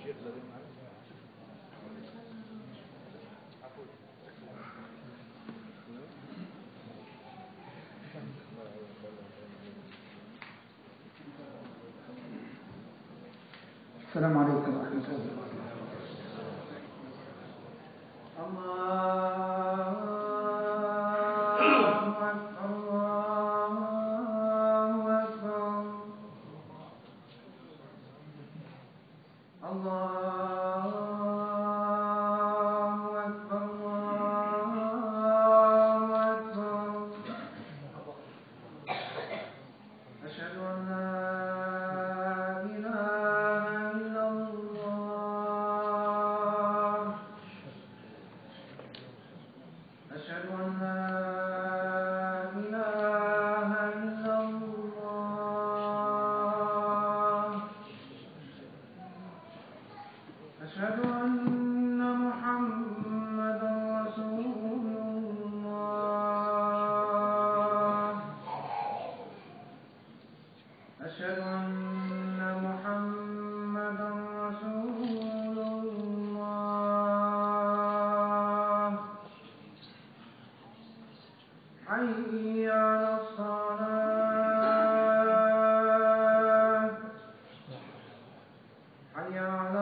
السلام عليكم ورحمة الله أشهد أن لا إله إلا الله أشهد أن لا إله إلا الله أشهد أن محمدا رسول الله أشهد أن محمدا رسول الله حي على الصلاة حي على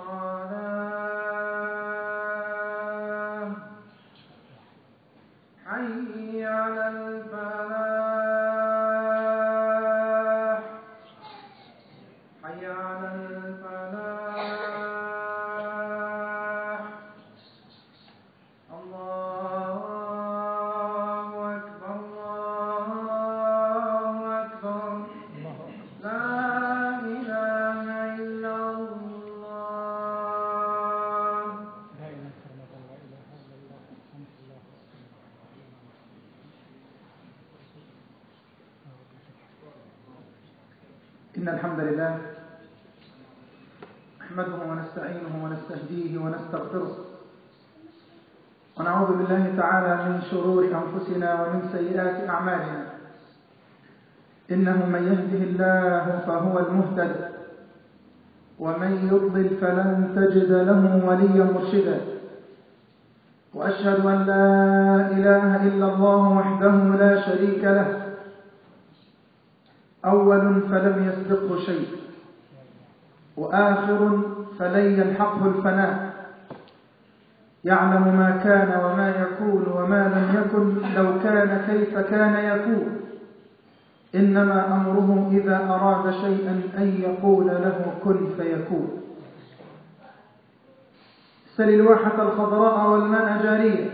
الصلاة حي على الفلاح حي على الفلاح الله أكبر الله أكبر لا إله إلا الله إن الحمد لله نحمده ونستعينه ونستهديه ونستغفره ونعوذ بالله تعالى من شرور أنفسنا ومن سيئات أعمالنا إنه من يهده الله فهو المهتد ومن يضلل فلن تجد له وليا مرشدا وأشهد أن لا إله إلا الله وحده لا شريك له أول فلم يسبقه شيء وآخر فلن يلحقه الفناء يعلم ما كان وما يكون وما لم يكن لو كان كيف كان يكون إنما أمره إذا أراد شيئا أن يقول له كن فيكون سل الواحة الخضراء والماء جارية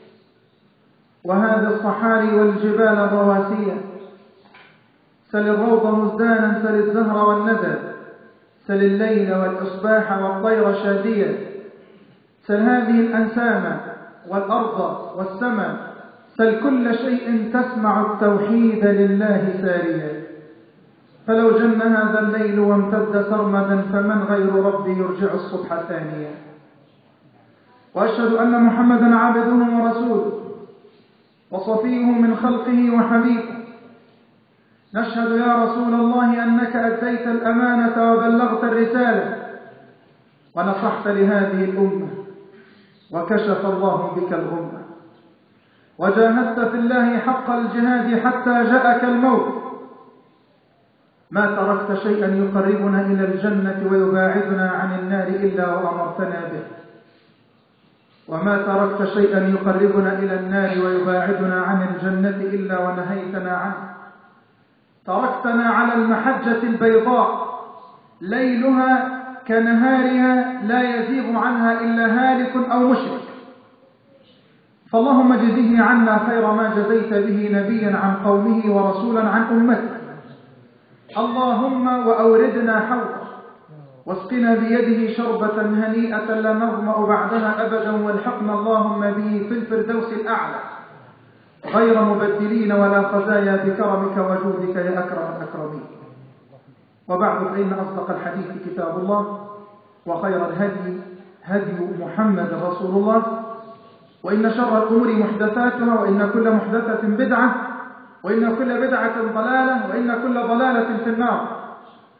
وهذا الصحاري والجبال الرواسية سل الروض مزدانا سل الزهر والندى سل الليل والإصباح والطير شادية سل هذه الأنسام والأرض والسماء سل كل شيء تسمع التوحيد لله ساريا فلو جن هذا الليل وامتد سرمدا فمن غير ربي يرجع الصبح ثانيا وأشهد أن محمدا عبده ورسوله وصفيه من خلقه وحبيبه نشهد يا رسول الله أنك أديت الأمانة وبلغت الرسالة ونصحت لهذه الأمة وكشف الله بك الغمة وجاهدت في الله حق الجهاد حتى جاءك الموت ما تركت شيئا يقربنا إلى الجنة ويباعدنا عن النار إلا وأمرتنا به وما تركت شيئا يقربنا إلى النار ويباعدنا عن الجنة إلا ونهيتنا عنه تركتنا على المحجة البيضاء ليلها كنهارها لا يزيغ عنها إلا هالك أو مشرك فاللهم جزيه عنا خير ما جزيت به نبيا عن قومه ورسولا عن أمته اللهم وأوردنا حوضه واسقنا بيده شربة هنيئة لا نظمأ بعدها أبدا والحقنا اللهم به في الفردوس الأعلى غير مبدلين ولا خزايا بكرمك وجودك يا أكرم الأكرمين وبعد فإن أصدق الحديث كتاب الله وخير الهدي هدي محمد رسول الله وإن شر الأمور محدثاتها وإن كل محدثة بدعة وإن كل بدعة ضلالة وإن كل ضلالة في النار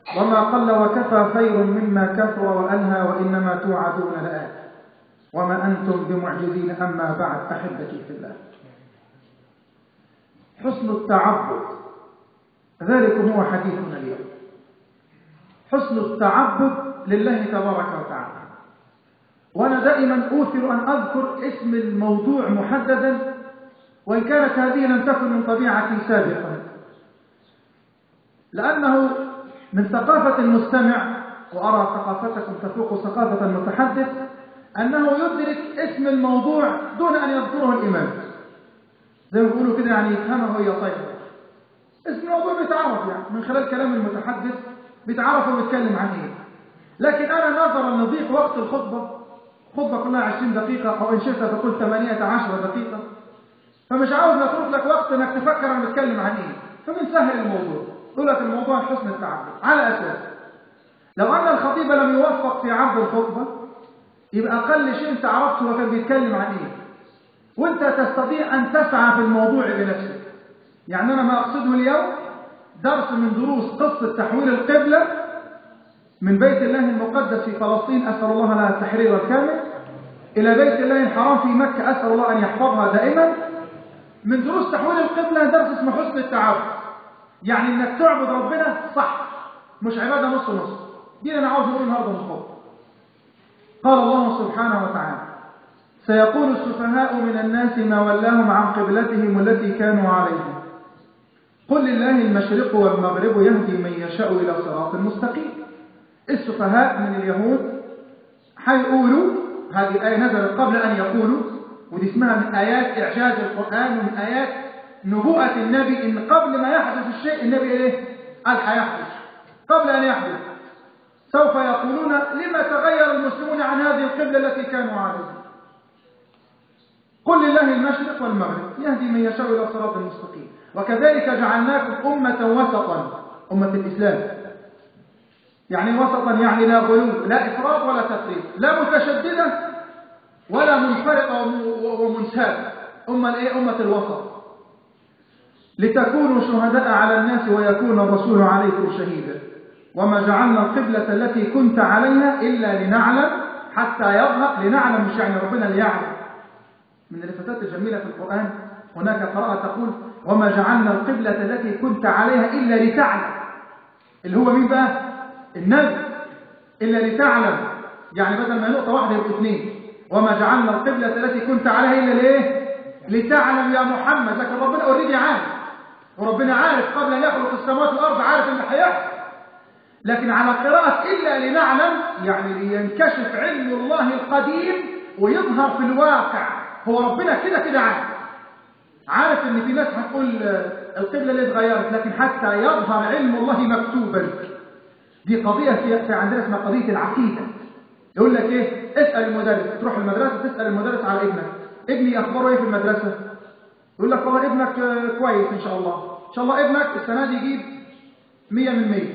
وما قل وكفى خير مما كثر وألهى وإنما توعدون لآت وما أنتم بمعجزين أما بعد أحبتي في الله حسن التعبد ذلك هو حديثنا اليوم حسن التعبد لله تبارك وتعالى وأنا دائما أوثر أن أذكر اسم الموضوع محددا وإن كانت هذه لم تكن من طبيعتي سابقا لأنه من ثقافة المستمع وأرى ثقافتكم تفوق ثقافة المتحدث أنه يدرك اسم الموضوع دون أن يذكره الإمام زي ما بيقولوا كده يعني يفهمه هي طيب اسم الموضوع بيتعرف يعني من خلال كلام المتحدث بيتعرف هو بيتكلم عن ايه لكن أنا نظرا لضيق وقت الخطبة خطبة كلها 20 دقيقة أو إن شئت تقول 18 دقيقة فمش عاوز نترك لك وقت انك تفكر انا بتكلم عن ايه فبنسهل الموضوع يقول لك الموضوع حسن التعبد على اساس لو ان الخطيب لم يوفق في عرض الخطبه يبقى اقل شيء انت عرفته هو كان بيتكلم عن ايه وانت تستطيع ان تسعى في الموضوع بنفسك يعني انا ما اقصده اليوم درس من دروس قصه تحويل القبله من بيت الله المقدس في فلسطين اسال الله لها التحرير الكامل الى بيت الله الحرام في مكه اسال الله ان يحفظها دائما من دروس تحويل القبلة درس اسمه حسن التعبد يعني انك تعبد ربنا صح مش عبادة نص نص دي انا عاوز اقول النهارده من قال الله سبحانه وتعالى سيقول السفهاء من الناس ما ولاهم عن قبلتهم التي كانوا عليها قل لله المشرق والمغرب يهدي من يشاء إلى صراط مستقيم السفهاء من اليهود حيقولوا هذه الآية نزلت قبل أن يقولوا ودي اسمها من آيات إعجاز القرآن ومن آيات نبوءة النبي إن قبل ما يحدث الشيء النبي إيه؟ قال حيحدث قبل أن يحدث سوف يقولون لما تغير المسلمون عن هذه القبلة التي كانوا عليها قل لله المشرق والمغرب يهدي من يشاء إلى صراط المستقيم وكذلك جعلناكم أمة وسطا أمة الإسلام يعني وسطا يعني لا غلو لا إفراط ولا تفريط لا متشددة ولا منفرطة ومنسابة أمة الإيه؟ أمة الوسط لتكونوا شهداء على الناس ويكون الرسول عليكم شهيدا وما جعلنا القبلة التي كنت عليها إلا لنعلم حتى يظهر لنعلم مش يعني ربنا ليعلم من الفتات الجميلة في القرآن هناك قراءة تقول وما جعلنا القبلة التي كنت عليها إلا لتعلم اللي هو مين بقى النبي إلا لتعلم يعني بدل ما نقطة واحدة يبقى اثنين وما جعلنا القبلة التي كنت عليها إلا ليه لتعلم يا محمد لكن ربنا اوريدي عارف وربنا عارف قبل أن يخلق السماوات والأرض عارف اللي هيحصل لكن على قراءة إلا لنعلم يعني لينكشف علم الله القديم ويظهر في الواقع هو ربنا كده كده عارف عارف ان في ناس هتقول القبلة اللي اتغيرت لكن حتى يظهر علم الله مكتوبا دي قضية في عندنا اسمها قضية العقيدة يقول لك ايه اسأل المدرس تروح المدرسة تسأل المدرس على ابنك ابني اخباره ايه في المدرسة يقول لك والله ابنك كويس ان شاء الله ان شاء الله ابنك السنة دي يجيب 100 من 100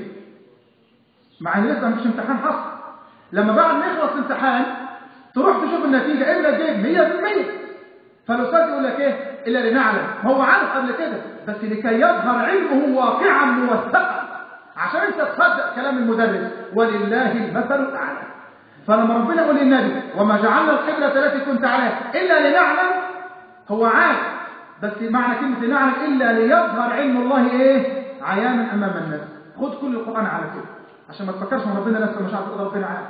مع ان لسه مش امتحان حصل لما بعد ما يخلص الامتحان تروح تشوف النتيجة ابنك جايب 100 من 100 فالاستاذ يقول لك ايه الا لنعلم هو عارف قبل كده بس لكي يظهر علمه واقعا موثقا عشان انت تصدق كلام المدرس ولله المثل الاعلى فلما ربنا يقول للنبي وما جعلنا القبلة التي كنت عليها إلا لنعلم هو عارف بس معنى كلمة لنعلم إلا ليظهر علم الله إيه عيانا أمام الناس خد كل القرآن على كده عشان ما تفكرش ان ربنا لسه مش عارف ربنا عارف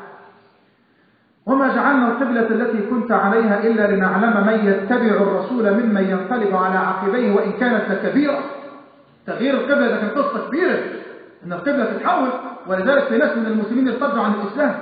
وما جعلنا القبلة التي كنت عليها إلا لنعلم من يتبع الرسول ممن ينقلب على عقبيه وإن كانت لكبيرة تغيير القبلة ده كان قصة كبيرة إن القبلة تتحول ولذلك في ناس من المسلمين ارتدوا عن الإسلام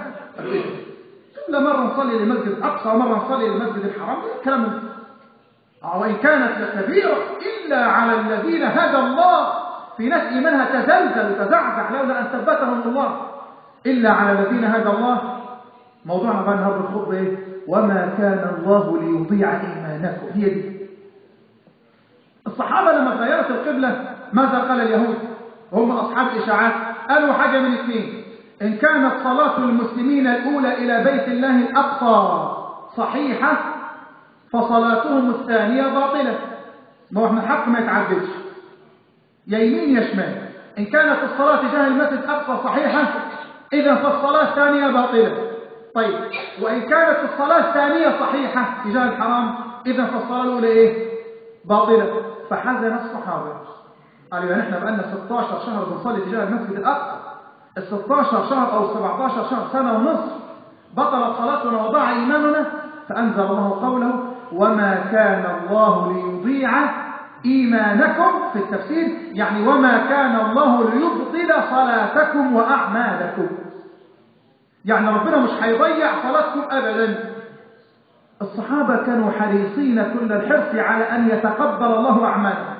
لا مرة نصلي للمسجد الأقصى ومرة نصلي للمسجد الحرام كلام وإن كانت لكبيرة إلا على الذين هدى الله في ناس إيمانها تزلزل وتزعزع لولا أن ثبتهم الله إلا على الذين هدى الله موضوعنا بقى النهارده الخطبة إيه؟ وما كان الله ليضيع إيمانكم هي دي الصحابة لما غيرت القبلة ماذا قال اليهود وهم أصحاب الإشاعات قالوا حاجة من اثنين إن كانت صلاة المسلمين الأولى إلى بيت الله الأقصى صحيحة فصلاتهم الثانية باطلة ما هو احنا الحق ما يتعددش يا يمين يا شمال إن كانت الصلاة تجاه المسجد الأقصى صحيحة إذا فالصلاة الثانية باطلة طيب وإن كانت الصلاة الثانية صحيحة تجاه الحرام إذا فالصلاة الأولى إيه باطلة فحزن الصحابة قالوا يعني احنا بقالنا 16 شهر بنصلي تجاه المسجد الأقصى ال 16 شهر أو 17 شهر سنة ونصف بطلت صلاتنا وضاع إيماننا فأنزل الله قوله وما كان الله ليضيع إيمانكم في التفسير يعني وما كان الله ليبطل صلاتكم وأعمالكم يعني ربنا مش هيضيع صلاتكم أبدا الصحابة كانوا حريصين كل الحرص على أن يتقبل الله أعمالهم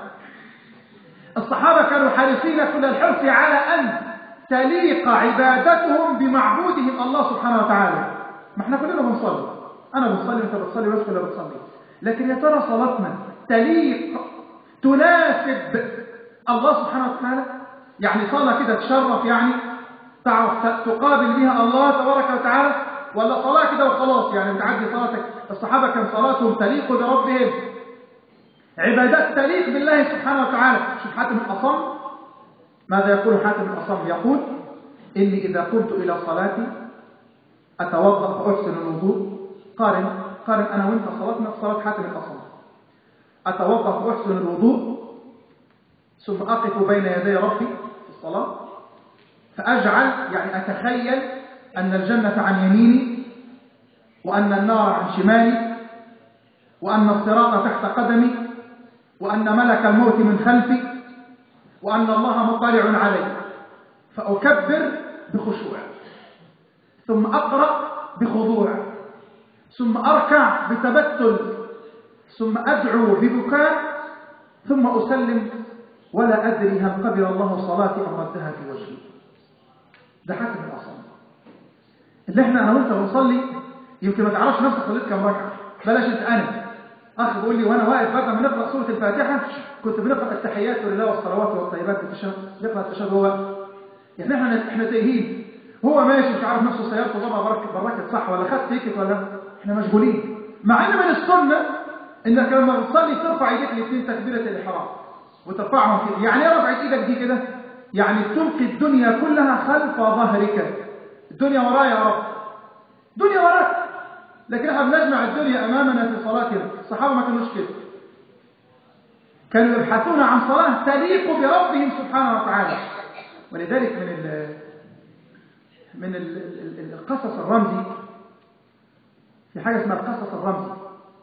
الصحابة كانوا حريصين كل الحرص على أن تليق عبادتهم بمعبودهم الله سبحانه وتعالى ما احنا كلنا بنصلي أنا بنصلي وأنت بتصلي وأنت كلنا بتصلي لكن يا ترى صلاتنا تليق تناسب الله سبحانه وتعالى يعني صلاة كده تشرف يعني تعرف تقابل بها الله تبارك وتعالى ولا صلاة كده وخلاص يعني بتعدي صلاتك الصحابة كان صلاتهم تليق بربهم عبادات تليق بالله سبحانه وتعالى شوف حاتم الأصم ماذا يقول حاتم الأصم يقول إني إذا قمت إلى صلاتي أتوضأ فأحسن الوضوء قارن قارن أنا وإنت صلاتنا صلاة حاتم الأصم أتوضأ فأحسن الوضوء ثم أقف بين يدي ربي في الصلاة فأجعل يعني أتخيل أن الجنة عن يميني وأن النار عن شمالي وأن الصراط تحت قدمي وأن ملك الموت من خلفي وأن الله مطلع علي فأكبر بخشوع ثم أقرأ بخضوع ثم أركع بتبتل ثم أدعو ببكاء ثم أسلم ولا أدري هل قبل الله صلاتي أم ردها في وجهي ده حسب الأصل اللي احنا أنا وانت بنصلي يمكن ما تعرفش نفسك صليت كم ركعة بلاش انت أنا أخ بيقول لي وأنا واقف بعد ما نقرأ سورة الفاتحة كنت بنقرأ التحيات لله والصلوات والطيبات في التشهد نقرأ التشهد هو يعني احنا احنا تايهين هو ماشي مش عارف نفسه سيارته ضربة بركة بركة صح ولا خد تيكت ولا احنا مشغولين مع ان من السنة انك لما بتصلي ترفع ايديك الاثنين تكبيرة الإحرام وترفعهم كده يعني ايه رفعت ايدك دي كده يعني تلقي الدنيا كلها خلف ظهرك الدنيا ورايا يا رب الدنيا وراك لكن احنا بنجمع الدنيا امامنا في صلاتنا الصحابه ما كانوش كده كانوا يبحثون عن صلاه تليق بربهم سبحانه وتعالى ولذلك من ال من ال ال القصص الرمزي في حاجه اسمها القصص الرمزي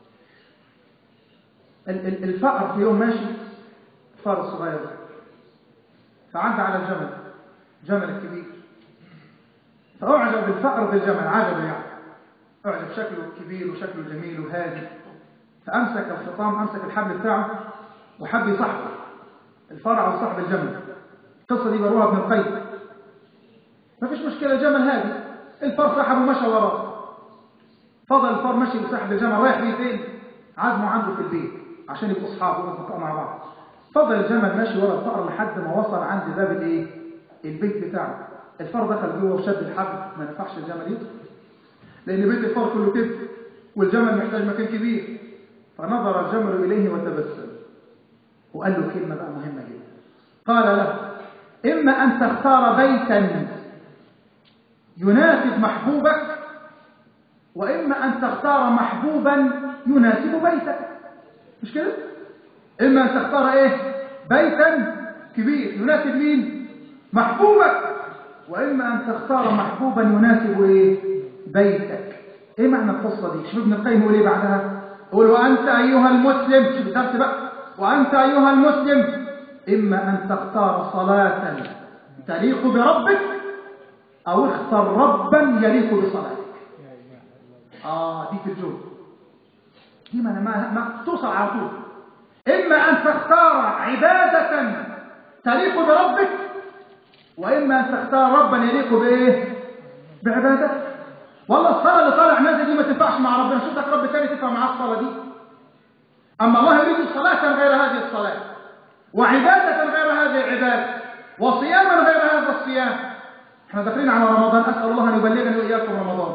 الفأر في يوم ماشي الفأر الصغير فعدى على الجمل جمل الكبير فأعجب الفأر بالجمل عجبه يعني أعجب شكله كبير وشكله جميل وهادي فأمسك الخطام أمسك الحبل بتاعه وحب يصحبه الفرع وصاحب الجمل القصة دي بروها ابن القيم ما فيش مشكلة الجمل هادي الفار سحبه ومشى وراه فضل الفار مشي وسحب الجمل رايح بيه فين عزمه عنده في البيت عشان يبقوا اصحاب واصدقاء مع بعض فضل الجمل ماشي ورا الفأر لحد ما وصل عند باب الايه البيت بتاعه الفار دخل جوه وشد الحبل ما نفعش الجمل يدخل لان بيت الفار كله كده والجمل محتاج مكان كبير فنظر الجمل اليه وتبسم وقال له كلمه بقى مهمه جدا قال له اما ان تختار بيتا يناسب محبوبك واما ان تختار محبوبا يناسب بيتك مش كده اما ان تختار ايه بيتا كبير يناسب مين محبوبك واما ان تختار محبوبا يناسب ايه بيتك ايه معنى القصه دي شوف ابن القيم يقول ايه بعدها يقول وانت ايها المسلم شوف الدرس بقى وانت ايها المسلم اما ان تختار صلاه تليق بربك او اختر ربا يليق بصلاتك اه دي في الجمله دي ما ما, ما توصل على طول اما ان تختار عباده تليق بربك واما ان تختار ربا يليق بايه بعبادتك والله الصلاه اللي طالع نازل دي ما تنفعش مع ربنا شوف لك رب تاني تنفع معاه الصلاه دي اما الله يريد صلاه غير هذه الصلاه وعباده غير هذه العباده وصياما غير هذا الصيام احنا داخلين على رمضان اسال الله ان يبلغني واياكم رمضان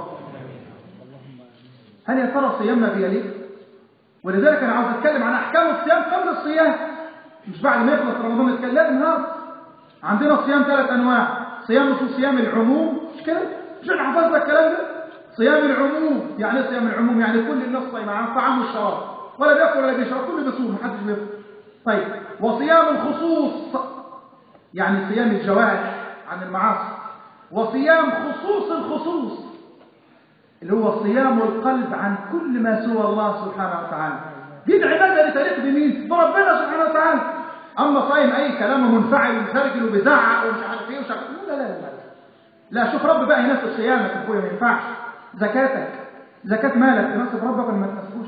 هل يا ترى صيامنا بيليق ولذلك انا عاوز اتكلم عن احكام الصيام قبل الصيام مش بعد ما يخلص رمضان نتكلم لا النهارده عندنا الصيام ثلاث انواع صيام اسمه صيام العموم مش كده مش انا حفظت الكلام ده صيام العموم يعني ايه صيام العموم يعني كل الناس صايمه عن طعام والشراب ولا بياكل ولا بيشرب كله بيصوم محدش بيفطر طيب وصيام الخصوص يعني صيام الجوارح عن المعاصي وصيام خصوص الخصوص اللي هو صيام القلب عن كل ما سوى الله سبحانه وتعالى دي العبادة اللي تليق بمين؟ بربنا سبحانه وتعالى أما صايم أي كلام منفعل ومسرجل وبيزعق ومش عارف إيه ومش عارف لا لا لا لا لا شوف رب بقى يناسب صيامك يا أخويا ما ينفعش زكاتك زكاة مالك تناسب ربك ولا ما تناسبوش؟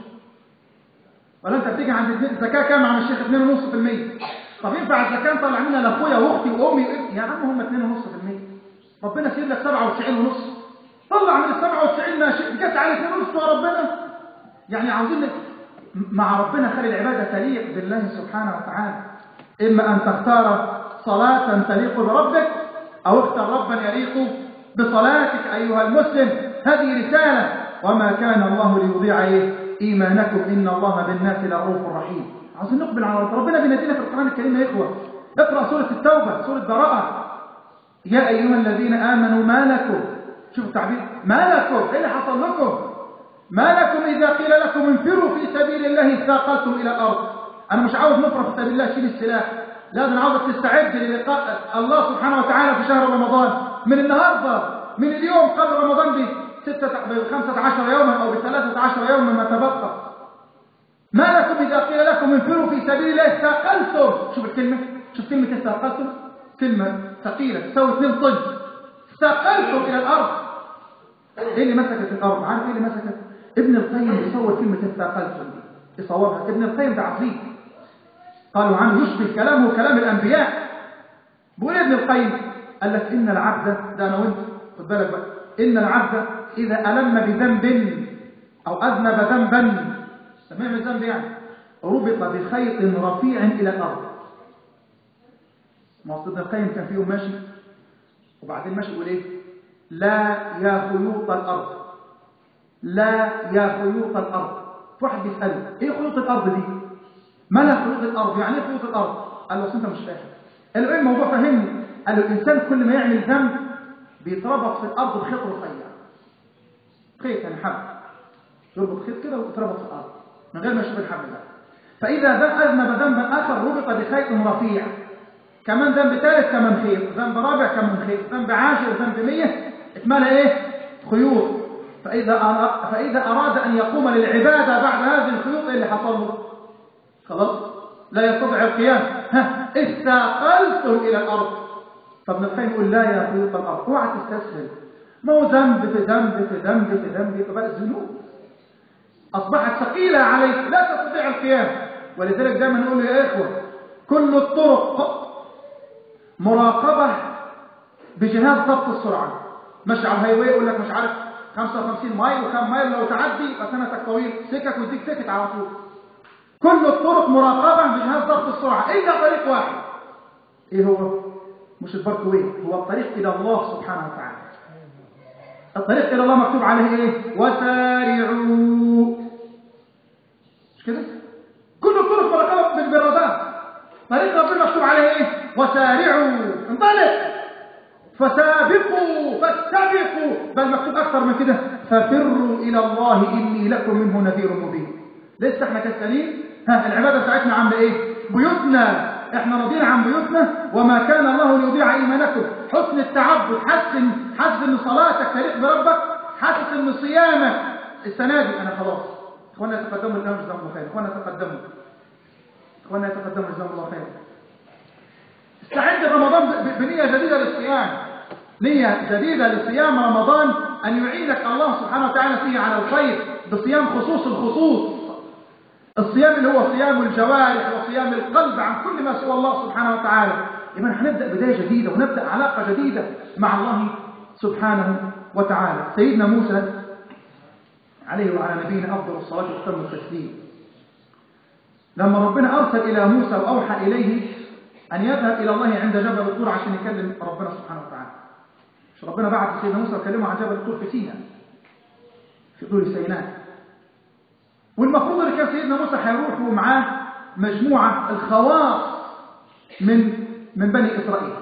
ولا أنت بتيجي عند الزكاة كام عم الشيخ 2.5% طب ينفع الزكاة نطلع منها لأخويا وأختي وأمي وإبني يا عم هم 2.5% ربنا سيب لك 97 ونص طلع من ال 97 ما شئت جت على 2 ونص يا ربنا يعني عاوزين مع ربنا خلي العبادة تليق بالله سبحانه وتعالى إما أن تختار صلاة تليق بربك أو اختر ربا يليق بصلاتك أيها المسلم هذه رسالة وما كان الله ليضيع إيه؟ إيمانكم إن الله بالناس لرؤوف رحيم عاوزين نقبل على ربنا ربنا بينادينا في القرآن الكريم يا إخوة اقرأ سورة التوبة سورة براءة يا أيها الذين آمنوا ما لكم شوفوا التعبير ما لكم إيه اللي حصل لكم ما لكم إذا قيل لكم انفروا في سبيل الله اثاقلتم إلى الأرض أنا مش عاوز نفرح في سبيل الله شيل السلاح لا أنا عاوزك تستعد للقاء الله سبحانه وتعالى في شهر رمضان من النهاردة من اليوم قبل رمضان بستة بخمسة عشر يوما أو بثلاثة عشر يوما ما تبقى ما لكم إذا قيل لكم انفروا في سبيل الله اثاقلتم شوف الكلمة شوف كلمة اثاقلتم كلمة ثقيلة تساوي اثنين طن اثاقلتم إلى الأرض إيه اللي مسكت الأرض عارف إيه اللي مسكت ابن القيم يصور كلمة اثاقلتم دي يصورها ابن القيم ده عفريت قالوا عنه يشبه كلامه كلام الأنبياء بيقول ابن القيم قال لك إن العبد ده أنا وأنت خد بالك بقى إن العبد إذا ألم بذنب أو أذنب ذنبا سمعنا الذنب يعني ربط بخيط رفيع إلى الأرض موصل ابن القيم كان فيهم ماشي وبعدين ماشي يقول إيه لا يا خيوط الأرض لا يا خيوط الأرض واحد بيسأله إيه خيوط الأرض دي ما لا خيوط الأرض يعني إيه خيوط الأرض قال له أنت مش فاهم قال له إيه الموضوع فهمني قال له الإنسان كل ما يعمل ذنب بيتربط في الأرض بخيط رفيع خيط يعني حبل يربط خيط كده ويتربط في الأرض من غير ما يشوف الحبل ده فإذا أذنب ذنبا آخر ربط بخيط رفيع كمان ذنب ثالث كمان خيط ذنب رابع كمان خيط ذنب عاشر ذنب مية اتملى ايه خيوط فإذا أراد, فإذا أراد أن يقوم للعبادة بعد هذه الخيوط ايه اللي حصل له خلاص لا يستطيع القيام ها استقلتم إلى الأرض فابن القيم يقول لا يا خيوط الأرض اوعى تستسهل ما هو ذنب في ذنب في ذنب في ذنب فبقى الذنوب أصبحت ثقيلة عليك لا تستطيع القيام ولذلك دائما نقول يا إخوة كل الطرق مراقبة بجهاز ضبط السرعة ماشي على الهاي واي يقول لك مش عارف 55 مايل وكم مايل لو تعدي يبقى سنتك طويل سكك ويديك سكت على طول كل الطرق مراقبة بجهاز ضبط السرعة إلا طريق واحد إيه هو؟ مش الباركوي هو الطريق إلى الله سبحانه وتعالى الطريق إلى الله مكتوب عليه إيه؟ وسارعوا مش كده؟ كل الطرق مراقبة بالرادار طريق ربنا مكتوب عليه إيه؟ وسارعوا انطلق فسابقوا فاستبقوا بل مكتوب أكثر من كده ففروا إلى الله إني لكم منه نذير مبين لسه احنا كسلين ها العبادة بتاعتنا عاملة ايه بيوتنا احنا راضيين عن بيوتنا وما كان الله ليضيع ايمانكم حسن التعبد حسن حسن ان صلاتك تليق بربك حسن ان صيامك السنه دي انا خلاص اخوانا يتقدموا الان جزاهم الله خير اخوانا يتقدموا اخوانا يتقدموا جزاهم الله خير استعد رمضان بنية جديدة للصيام نية جديدة لصيام رمضان أن يعينك الله سبحانه وتعالى فيه على الخير بصيام خصوص الخصوص الصيام اللي هو صيام الجوارح وصيام القلب عن كل ما سوى الله سبحانه وتعالى يبقى هنبدأ بداية جديدة ونبدأ علاقة جديدة مع الله سبحانه وتعالى سيدنا موسى عليه وعلى نبينا أفضل الصلاة والسلام والتسليم لما ربنا أرسل إلى موسى وأوحى إليه أن يذهب إلى الله عند جبل الطور عشان يكلم ربنا سبحانه وتعالى مش ربنا بعت سيدنا موسى وكلمه عن جبل الطور في سيناء في طور سيناء والمفروض ان كان سيدنا موسى هيروح ومعاه مجموعة الخواص من من بني إسرائيل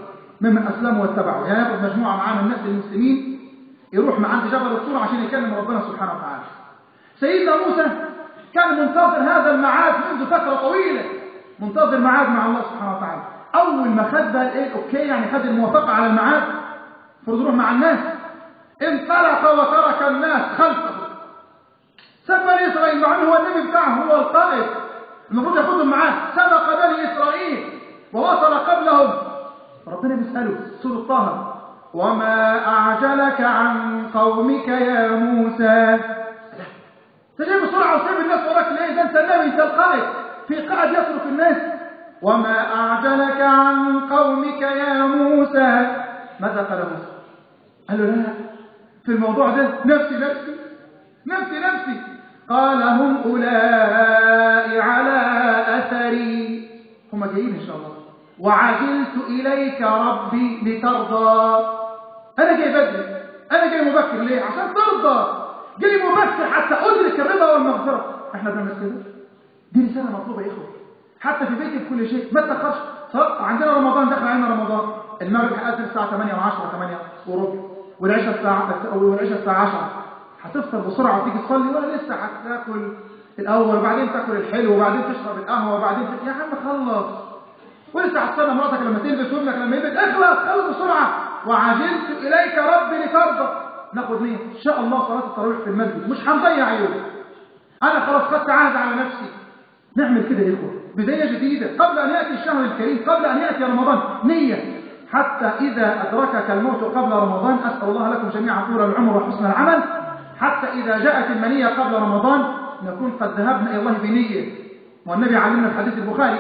ممن أسلموا واتبعوا يعني ياخد مجموعة معاه من الناس المسلمين يروح مع عند جبل الطور عشان يكلم ربنا سبحانه وتعالى سيدنا موسى كان منتظر هذا الميعاد منذ فترة طويلة منتظر ميعاد مع الله سبحانه وتعالى أول ما خد بقى الايه أوكي يعني خد الموافقة على الميعاد المفروض يروح مع الناس انطلق وترك الناس خلفه ساب بني إسرائيل مع أنه هو النبي بتاعهم هو القائد المفروض ياخدهم معاه سبق بني إسرائيل ووصل قبلهم ربنا بيسأله سورة طه وما أعجلك عن قومك يا موسى تجيب بسرعة وسيب الناس وراك ليه ده انت النبي انت القائد في قائد يترك الناس وما أعجلك عن قومك يا موسى ماذا قال موسى قال له لا في الموضوع ده نفسي نفسي نفسي نفسي قال هم أولئك على أثري هم جايين إن شاء الله وعجلت إليك ربي لترضى أنا جاي بدري أنا جاي مبكر ليه عشان ترضى جاي مبكر حتى أدرك الرضا والمغفرة احنا بنعمل كده دي رسالة مطلوبة يا إخوة حتى في بيتك كل شيء ما تأخرش عندنا رمضان دخل علينا رمضان المغرب هيأذن الساعة 8 و10 8 وربع والعشاء الساعة والعشاء الساعة 10 هتفطر بسرعة وتيجي تصلي ولا لسه هتاكل الأول وبعدين تاكل الحلو وبعدين تشرب القهوة وبعدين ت... يا عم خلص ولسه هتستنى مراتك لما تلبس وابنك لما يلبس اخلص خلص بسرعة وعجلت إليك ربي لترضى ناخد مين إن شاء الله صلاة التراويح في المسجد مش هنضيع يوم أنا خلاص خدت عهد على نفسي نعمل كده يا إخوة بداية جديدة قبل أن يأتي الشهر الكريم قبل أن يأتي رمضان نية حتى إذا أدركك الموت قبل رمضان أسأل الله لكم جميعا طول العمر وحسن العمل حتى إذا جاءت المنية قبل رمضان نكون قد ذهبنا إلى الله بنية والنبي علمنا في حديث البخاري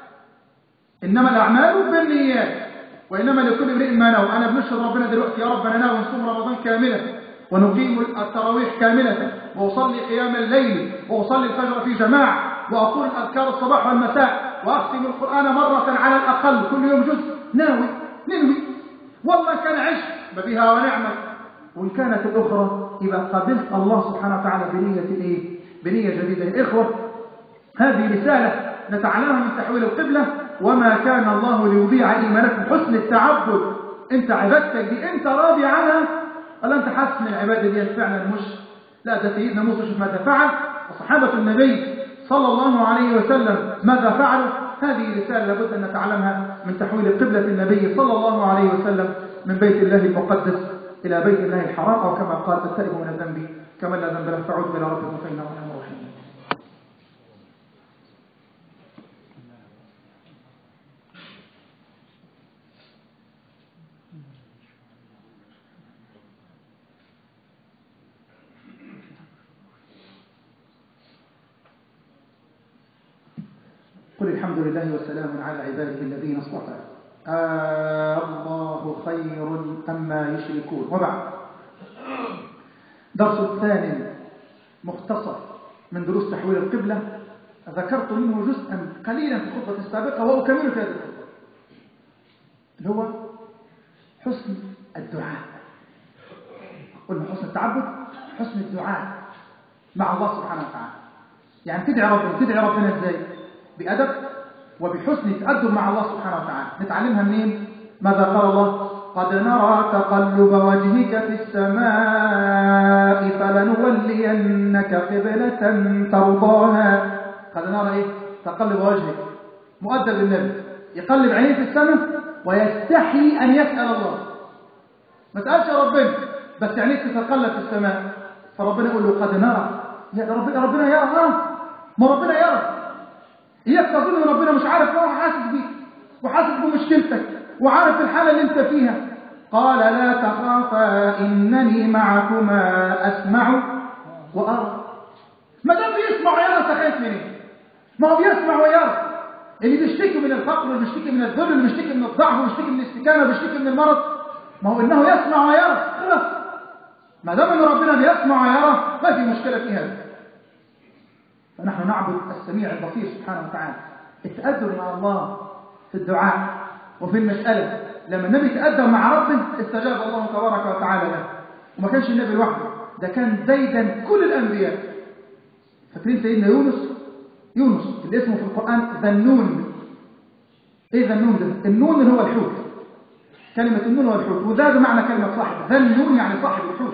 إنما الأعمال بالنيات وإنما لكل امرئ ما نوى أنا بنشهد ربنا دلوقتي يا رب أنا ناوي نصوم رمضان كاملا ونقيم التراويح كاملة وأصلي قيام الليل وأصلي الفجر في جماعة وأقول أذكار الصباح والمساء وأختم القرآن مرة على الأقل كل يوم جزء ناوي ننوي والله كان عشق بها ونعمة وإن كانت الأخرى إذا قبلت الله سبحانه وتعالى بنية إيه؟ بنية جديدة إخوة هذه رسالة نتعلمها من تحويل القبلة وما كان الله ليضيع إيمانكم حسن التعبد أنت عبادتك دي أنت راضي عنها قال أنت حاسس من العبادة دي فعلا مش لا ده سيدنا موسى شوف ماذا فعل وصحابة النبي صلى الله عليه وسلم ماذا فعلوا هذه رسالة لابد أن نتعلمها من تحويل قبلة النبي صلى الله عليه وسلم من بيت الله المقدس إلى بيت الله الحرام أو كما قال التائب من الذنب كما لا ذنب له فعود إلى ربكم فإنه غفور رحيم قل الحمد لله وسلام على عباده الذين اصطفى آه الله خير أما يشركون وبعد درس الثاني مختصر من دروس تحويل القبلة ذكرت منه جزءا قليلا في الخطبة السابقة وأكمله في هذه الخطبة اللي هو حسن الدعاء قلنا حسن التعبد حسن الدعاء مع الله سبحانه وتعالى يعني تدعي ربنا تدعي ربنا ازاي بأدب وبحسن تأدب مع الله سبحانه وتعالى نتعلمها منين ماذا قال الله قد نرى تقلب وجهك في السماء فلنولينك قبلة ترضاها قد نرى ايه تقلب وجهك مؤدب النبي يقلب عينيه في السماء ويستحي أن يسأل الله ما تسألش ربنا بس عينيك تتقلب في السماء فربنا يقول له قد نرى يا ربنا ربنا يرى اه ما ربنا يرى إياك تظن ان ربنا مش عارف هو حاسس بيك وحاسس بمشكلتك وعارف الحالة اللي انت فيها قال لا تخافا إنني معكما أسمع وأرى ما دام بيسمع ويرى انت خايف من ايه ما هو بيسمع ويرى اللي بيشتكي من الفقر واللي بيشتكي من الذل اللي بيشتكي من الضعف واللي بيشتكي من الاستكانة واللي بيشتكي من المرض ما هو انه يسمع ويرى خلاص ما دام ان ربنا بيسمع ويرى ما في مشكلة في هذا فنحن نعبد السميع البصير سبحانه وتعالى التأدب مع الله في الدعاء وفي المسألة لما النبي تأدب مع ربه استجاب الله تبارك وتعالى له وما كانش النبي لوحده ده كان ديدا كل الأنبياء فاكرين سيدنا يونس يونس اللي اسمه في القرآن ذنون ايه ذنون ده النون اللي هو الحوت كلمة النون والحوت وذا بمعنى كلمة صاحب ذا النون يعني صاحب الحوت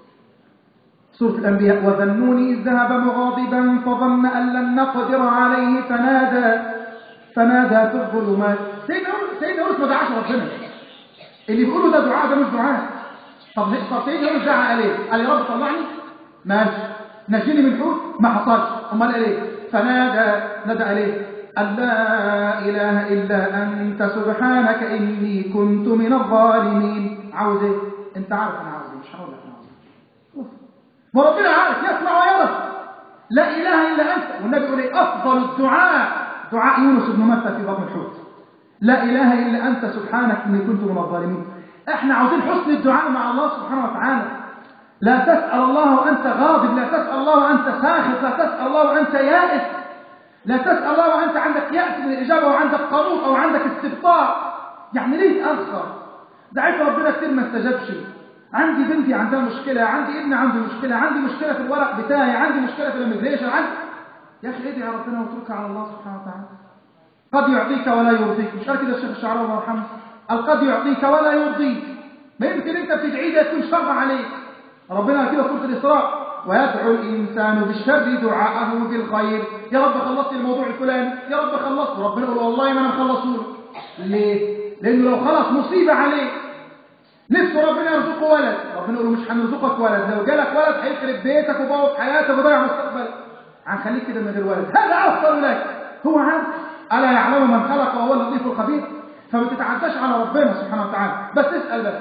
سورة الأنبياء وذنون إذ ذهب مغاضبا فظن أن لن نقدر عليه فنادى فنادى في الظلمات سيدنا يونس سيدنا يونس ما دعاش ربنا اللي بيقولوا ده دعاء ده مش دعاء طب طب سيدنا يونس دعا قال ايه؟ قال يا رب طلعني ماشي نجيني من الحوت ما حصلش امال قال ايه؟ فنادى نادى عليه أن لا إله إلا أنت سبحانك إني كنت من الظالمين عاوز ايه؟ انت عارف انا عاوز ايه مش هقول لك انا عاوز ايه وربنا عارف يسمع ويرى لا إله إلا أنت والنبي يقول إيه أفضل الدعاء دعاء يونس بن متى في بطن الحوت لا إله إلا أنت سبحانك إني كنت من الظالمين إحنا عاوزين حسن الدعاء مع الله سبحانه وتعالى لا تسأل الله وأنت غاضب لا تسأل الله وأنت ساخط لا تسأل الله وأنت يائس لا تسأل الله وأنت عندك يأس من الإجابة وعندك قنوط أو عندك استبطاء يعني ليه تأخر دعيت ربنا كتير ما استجابش عندي بنتي عندها مشكلة عندي ابني عنده مشكلة عندي مشكلة في الورق بتاعي عندي مشكلة في الاميجريشن عندي يا أخي ادعي ربنا واتركها على الله سبحانه وتعالى قد يعطيك ولا يرضيك مش قال كده الشيخ الشعراوي الله يرحمه قال قد يعطيك ولا يرضيك ما يمكن انت بتدعي ده يكون شر عليك ربنا كده سورة الإسراء ويدعو الإنسان بالشر دعاءه بالخير يا رب خلصت الموضوع الفلاني يا رب خلصت ربنا يقول والله ما أنا مخلصه له ليه؟ لأنه لو خلص مصيبة عليه نفسه ربنا يرزقه ولد ربنا يقول له مش هنرزقك ولد لو جالك ولد هيخرب بيتك وبوظ حياتك وضيع مستقبلك هنخليك كده من غير ولد هذا أفضل لك هو عارف ألا يعلم من خلق وهو اللطيف الخبير فما تتعداش على ربنا سبحانه وتعالى بس اسأل بس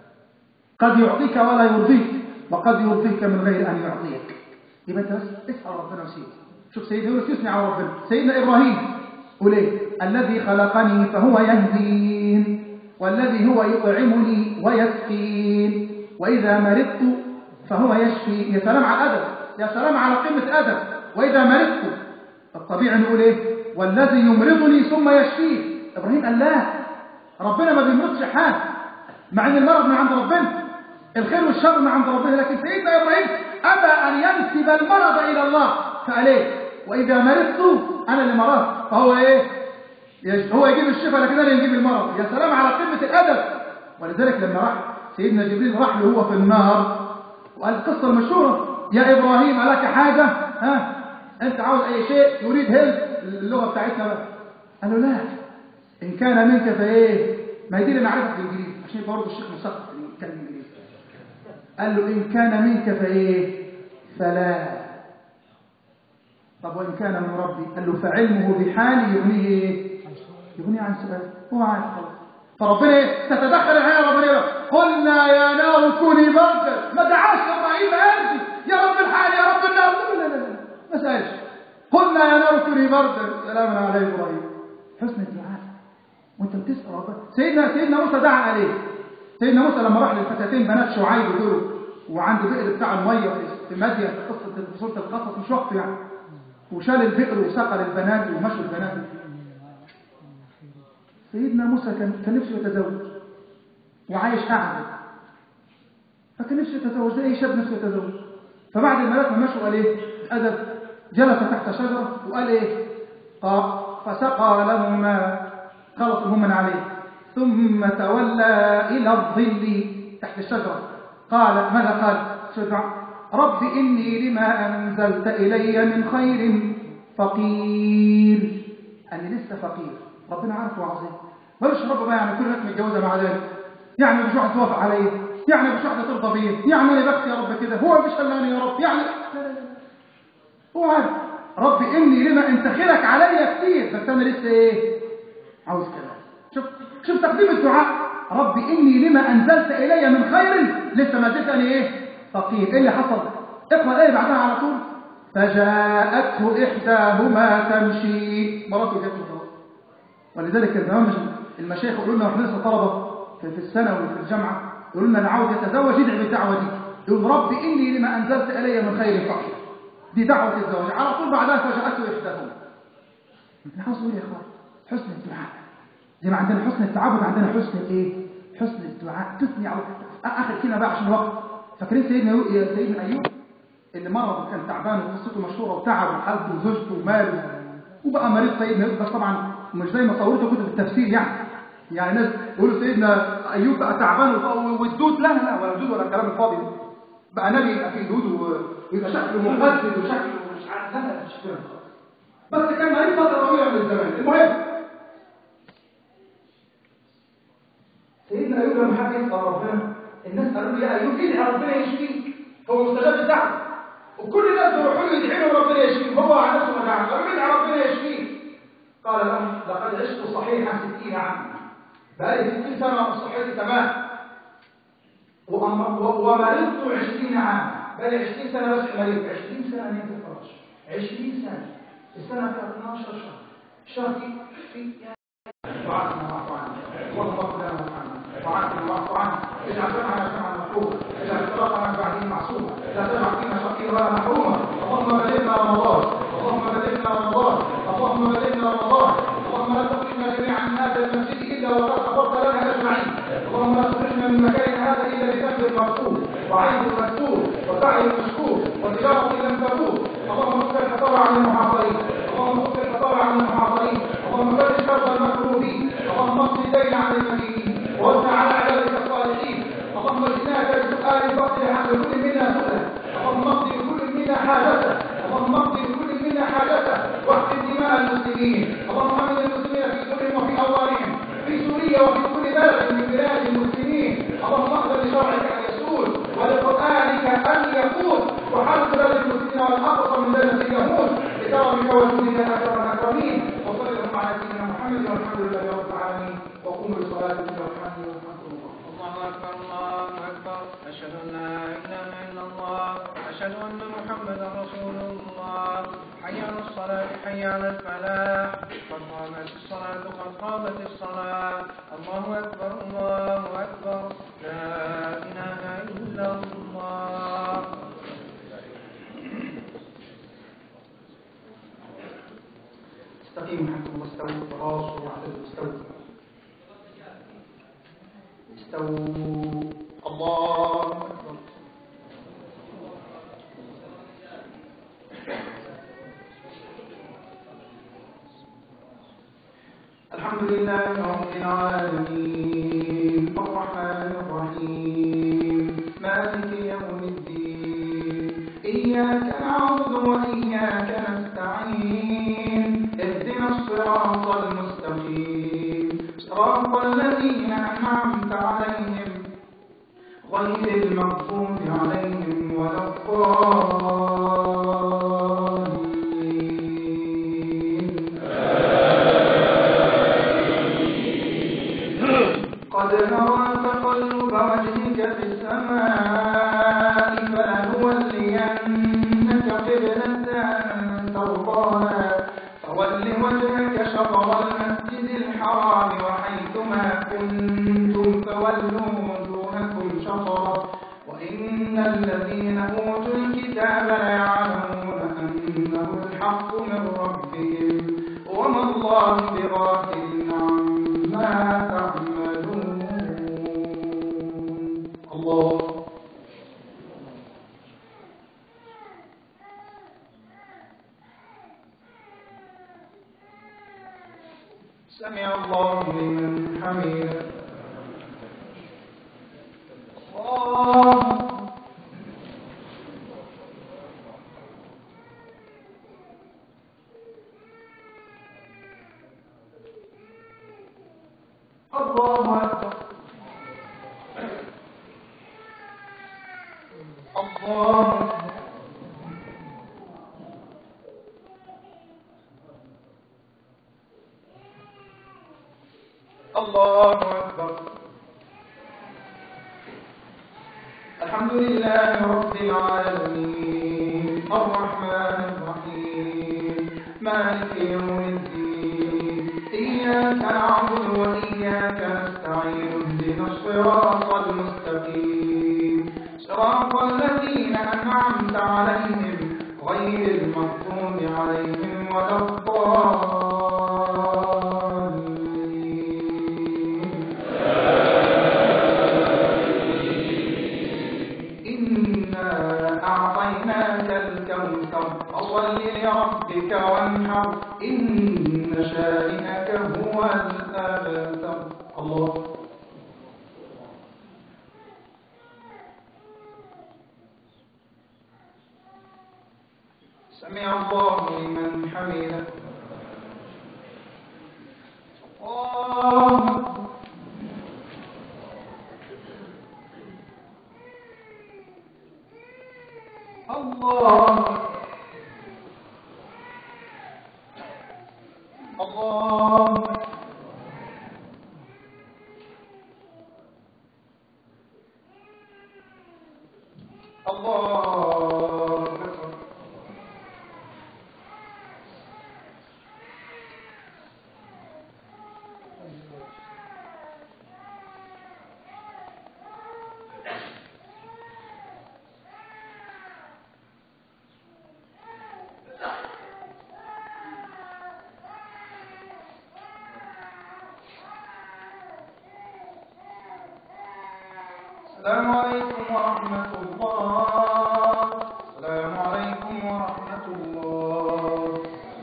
قد يعطيك ولا يرضيك وقد يرضيك من غير أن يعطيك يبقى انت بس اسأل ربنا وسيب شوف سيدنا يونس يثني على ربنا سيدنا إبراهيم قول ايه الذي خلقني فهو يهدين والذي هو يطعمني ويسقين وإذا مرضت فهو يشفي يا سلام على الأدب يا سلام على قمة أدب وإذا مرضت الطبيعي نقول ايه والذي يمرضني ثم يشفيه إبراهيم قال لا ربنا ما بيمرضش حد مع ان المرض من عند ربنا الخير والشر من عند ربنا لكن سيدنا ابراهيم ابى ان ينسب المرض الى الله فقال ايه واذا مرضت انا اللي مرضت فهو ايه هو يجيب الشفاء لكن انا يجيب المرض يا سلام على قمه الادب ولذلك لما راح سيدنا جبريل راح له هو في النار وقال القصه المشهوره يا ابراهيم الك حاجه ها انت عاوز اي شيء يريد هيلب اللغه بتاعتنا بقى قال له لا ان كان منك فايه ما يدير انا عارفك بالانجليزي عشان برضه الشيخ مثقف يتكلم انجليزي قال له ان كان منك فايه فلا طب وان كان من ربي قال له فعلمه بحالي يغنيه ايه يغنيه عن سؤال هو عارف خلاص فربنا ايه تتدخل الحياه ربنا ايه قلنا يا نار كوني بردا ما دعاش ابراهيم انت يا رب الحال يا رب النار لا لا لا ما سالش قلنا يا نار كوني بردا سلاما على ابراهيم حسن الدعاء وانت بتسال ربنا سيدنا سيدنا موسى دعا عليه سيدنا موسى لما راح للفتاتين بنات شعيب دول وعنده بئر بتاع الميه في مدين في قصه في سوره القصص مش وقت يعني وشال البئر وسقى للبنات ومشوا البنات سيدنا موسى كان كان نفسه يتزوج وعايش اعزب فكان نفسه يتزوج زي اي شاب نفسه يتزوج فبعد الملاك ما مشوا قال ايه ادب جلس تحت شجره وقال ايه قال فسقى لهما خلص هم عليه ثم تولى إلى الظل تحت الشجرة قال ماذا قال شجع رب إني لما أنزلت إلي من خير فقير أنا لسه فقير ربنا عارفه عظيم ملوش رب بقى يعني كل الناس متجوزة مع ذلك يعني مش واحد توافق علي يعني مش واحدة ترضى بيه يعني أنا بخت يا رب كده هو مش خلاني يا رب يعني لا لا لا هو عارف رب إني لما أنت خيرك عليا كتير بس أنا لسه إيه عاوز كلام شوف شوف تقديم الدعاء رب إني لما أنزلت إلي من خير لسه ما زلت أنا إيه فقير إيه اللي حصل اقرأ الآية بعدها على طول فجاءته إحداهما تمشي مراته جت خلاص ولذلك كان زمان المشايخ يقولوا لنا واحنا لسه طلبة في, في السنة وفي الجامعة يقولوا لنا اللي عاوز يتزوج يدعي بالدعوة دي يقول رب إني لما أنزلت إلي من خير فقير دي دعوة الزواج على طول بعدها فجاءته إحداهما عاوز اقول يا اخوان حسن الدعاء زي ما عندنا حسن التعبد عندنا حسن الايه حسن الدعاء تثني على اخر كلمه بقى عشان الوقت فاكرين سيدنا يو... سيدنا ايوب اللي مرض وكان تعبان وقصته مشهوره وتعب وحالته وزوجته وماله وبقى مريض سيدنا يوسف بس طبعا مش زي ما صورته كتب التفسير يعني يعني الناس يقولوا سيدنا ايوب بقى تعبان وط- والدود لا لا ولا دود ولا الكلام الفاضي ده بقى نبي يبقى فيه دود و- ويبقى شكله مقدس وشكله مش عارف لا لا مش كده خالص. بس كان مريض فتره طويله من الزمان المهم سيدنا ايوب لما حب يسال ربنا الناس قالوا له يا ايوب ادعي ربنا يشفيك هو مستجاب الدعوه وكل الناس بيروحوا له يدعي له ربنا يشفيك هو على نفسه ما دعا قالوا له ادعي ربنا يشفيك قال لهم لقد عشت صحيحا 60 عاما بقالي 60 سنه صحتي تمام وأم- و- ومرضت 20 عاما بقالي 20 سنه بس مريض 20 سنه نمت في الفراش 20 سنه السنه فيها 12 شهر الشهر في في وعافنا واعف عنا اللهم اغفر لنا وارحمنا وعافنا واعف عنا اجعل سمعنا سمعا محفوظا اجعل صلاتنا من بعده معصوما لا تجعل فينا شقيا ولا محروما اللهم بلغنا رمضان اللهم بلغنا رمضان اللهم بلغنا رمضان اللهم لا تخرجنا جميعا من هذا المسجد الا وقد غفرت لنا اجمعين اللهم لا تخرجنا من مكان هذا الا بذنب مغفور وعيب مكتوب وسعي مشكور وتجاره لم تفوت اللهم اغفر الخطر عن المحاصرين اللهم اغفر الخطر عن المحاصرين اللهم فرج كرب المكروبين اللهم اقض الدين عن المدينين ووسع على عبادك الصالحين اللهم اجناك بسؤال فقر عن كل منا سؤلا اللهم اقض لكل منا حاجته اللهم اقض لكل منا حاجته واحفظ دماء المسلمين اللهم امن المسلمين في كل وفي اوطانهم في سوريا وفي كل بلد من بلاد المسلمين اللهم اقض لشرعك ان يسود ولقرانك ان يقود وحرق بلد المسلمين والاقصى من بلد اليهود بكرمك وجودك يا اكرم الاكرمين وصلى اللهم على سيدنا محمد والحمد لله رب العالمين وقوموا بصلاتكم يرحمني ويرحمكم الله الله أكبر الله أكبر أشهد أن لا إله إلا الله أشهد أن محمدا رسول الله حي على الصلاة حي على الفلاح قد قامت الصلاة قد قامت الصلاة الله أكبر الله أكبر لا إله إلا الله استقيموا حتى واستووا تراصوا واعتدلوا استووا استووا الله اكبر الحمد لله رب العالمين الرحمن الرحيم مالك يوم الدين إياك نعبد وإياك نستعين اهدنا الصراط المستقيم صراط الذين أنعمت عليهم غير المغضوب عليهم ولا الضالين قد نرى تقلب وجهك في السماء فلنولينك قبلة ترضاها فول وجهك شطر المسجد الحرام وحيثما كنتم فولوا وجوهكم شطره وإن الذين أوتوا الكتاب ليعلمون أنه الحق من ربهم وما الله بغافل عما تعملون الله سمع الله لمن حمده الله الله أكبر الله أكبر الله أكبر الحمد لله رب العالمين الرحمن الرحيم مالك يوم الدين إياك نعبد وإياك نستعين اهدنا الصراط المستقيم صراط الذين أنعمت عليهم غير المغضوب عليهم ولا الضالين إنا أعطيناك الكوثر فصل لربك وانحر إن شانئك هو الأبتر الله سمع الله لمن حمده الله الله الله الله أكبر السلام عليكم ورحمة الله السلام عليكم ورحمة الله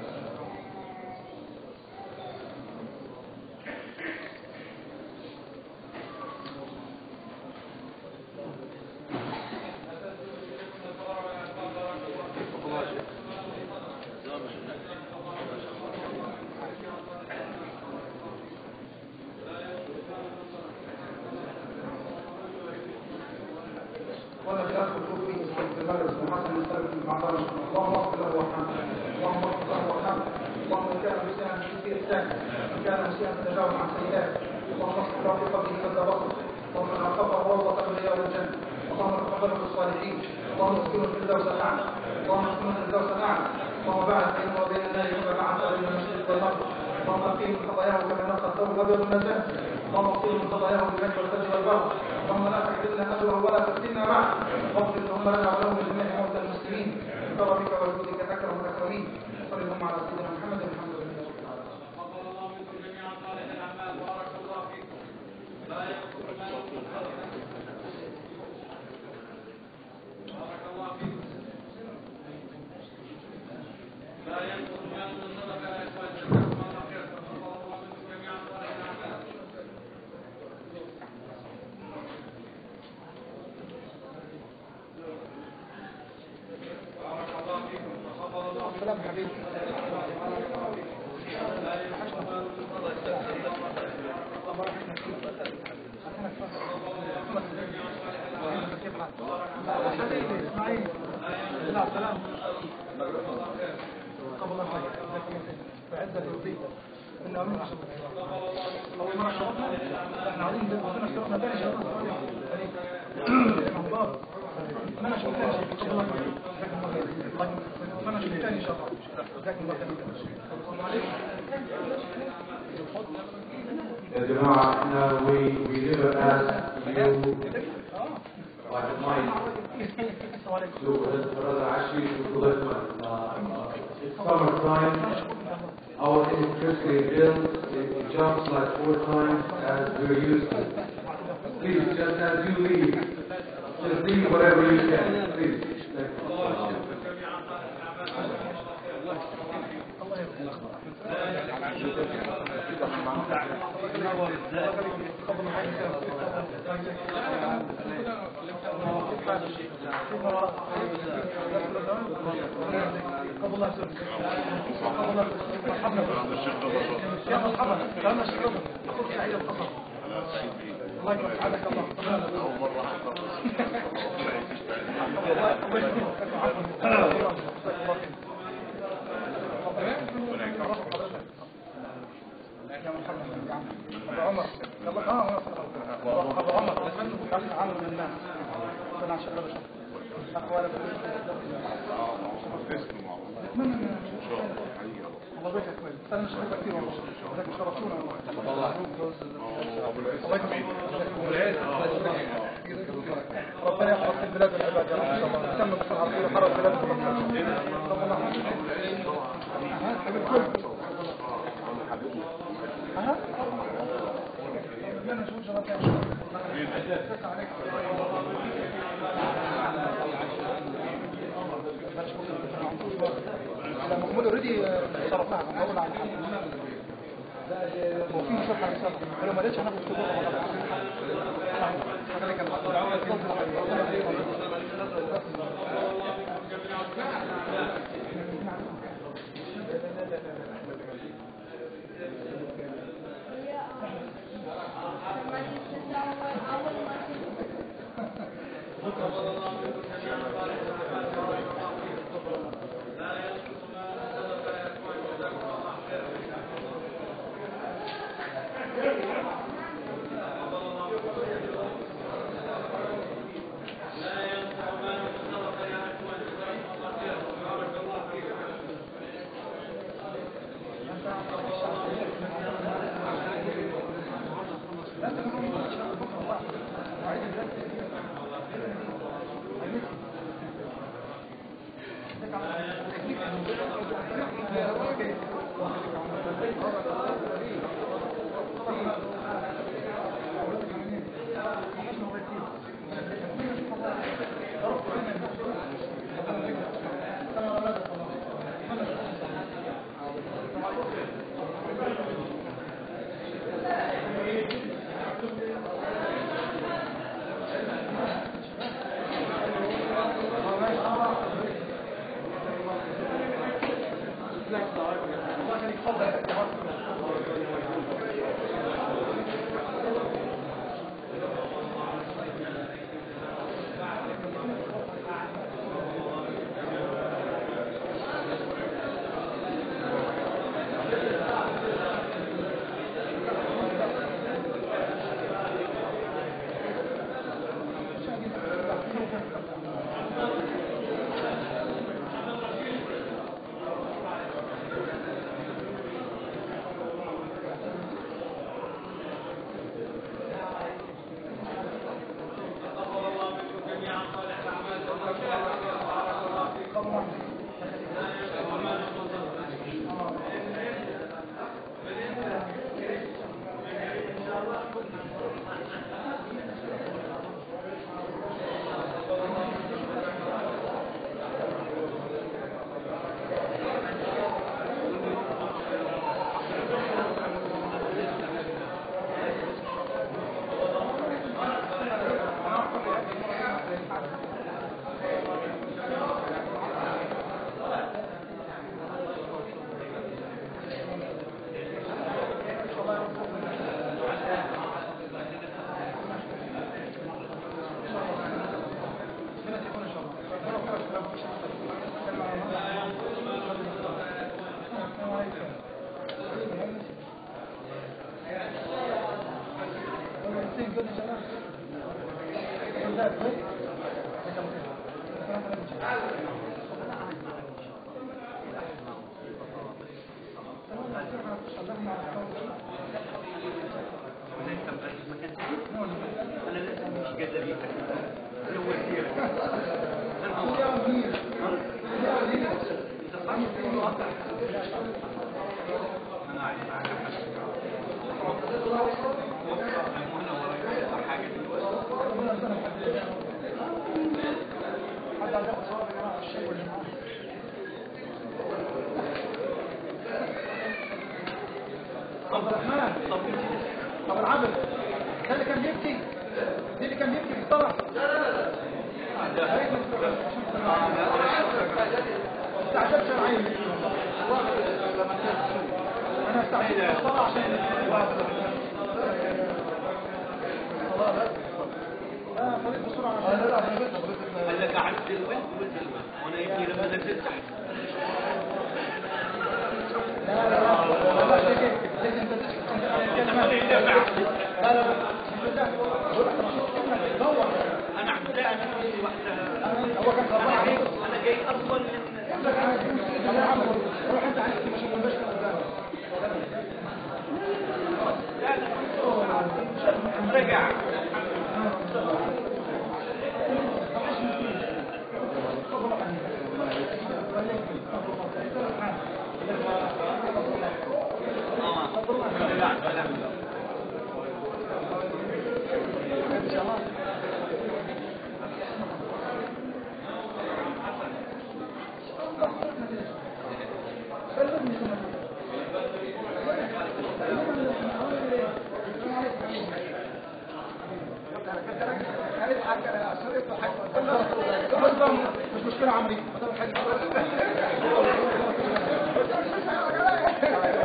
ولا في اخر الكفر استمرار وحسن السلف المعذره اللهم اغفر له وارحمه اللهم اغفر له وارحمه اللهم ان كان مسيئا في احسان ان كان مسيئا تجاوز عن سيئات اللهم اغفر له في قبره مد بصر اللهم ان عقبه روضه من رياض الجنه اللهم تقبله بالصالحين اللهم اسكنه في الفردوس الاعلى اللهم اسكنه في الفردوس الاعلى اللهم باعد بينه وبين النار كما بعدت بين المشرق والمغرب اللهم اقيه من خطاياه كما نقى الثوب الابيض من الدم اللهم اغفر من خطاياه بالمجد والثلج والبر اللهم لا تحرمنا اجره ولا تفتنا معه واغفر اللهم لنا وله ولجميع موتى المسلمين بكرمك وجودك اكرم الاكرمين صل اللهم على سيدنا محمد الحمد لله رب العالمين سلام حبيبي اسماعيل لا سلام قبل الله خير بعزة الوفي كنا من أول مرة شرفنا احنا عايزين ربنا شرفنا تاني شرفنا ما انا شفت تاني شيء قبل الله خير جزاكم الله خير ما انا شفت تاني ان شاء الله جزاكم الله خير السلام عليكم Ya Jama'ah, now we, we never ask you, like it might, السلام عليكم to brother Ashish to collect money. Uh, It's summertime, our electricity bill, it it jumps like four times as we're used to. Please, just as you leave, just leave whatever you can, please. Thank you. قبل الله يسلمك قبل الله يسلمك مرحبا يا مرحبا كان الشرف اخوك سعيد القصر الله يكرمك سعادك الله اول مره يا مرحبا ابو عمر يلا اه ابو عمر اخ عمرو من الناس ربنا عشان الله اخوانا الله يبارك فيك انا مش هبقى كتير والله ذاك شرفتونا والله الله يكرمك ربنا يحفظ البلاد والعباد يا رب ان شاء الله تم بالصحه والخير وحرر البلاد ها حبيبكم ها ربنا يشوف شرفنا ان شاء الله محمود اوريدي شرفناها نقول على الحمد وفي شرح رسالة ولو ما لقيتش هناخد كتب عبد الرحمن طب العبد ده اللي كان بيبكي ده اللي كان بيبكي في الصلاة استعجبت شرعين انا استعجبت في الصلاة عشان اه خليك بسرعة لا لا قال لك عبد الولد ولد الماء وانا ابني لما نزلت تحت لا لا لا لا لازم لازم لا لا لا دور انا عبدان نفسي وقتها هو كان انا خبر جاي عليك انا جاي افضل من انا عمل روح انت عايز تمشي من المشكله قدامك رجع خليني مش مشكلة عمري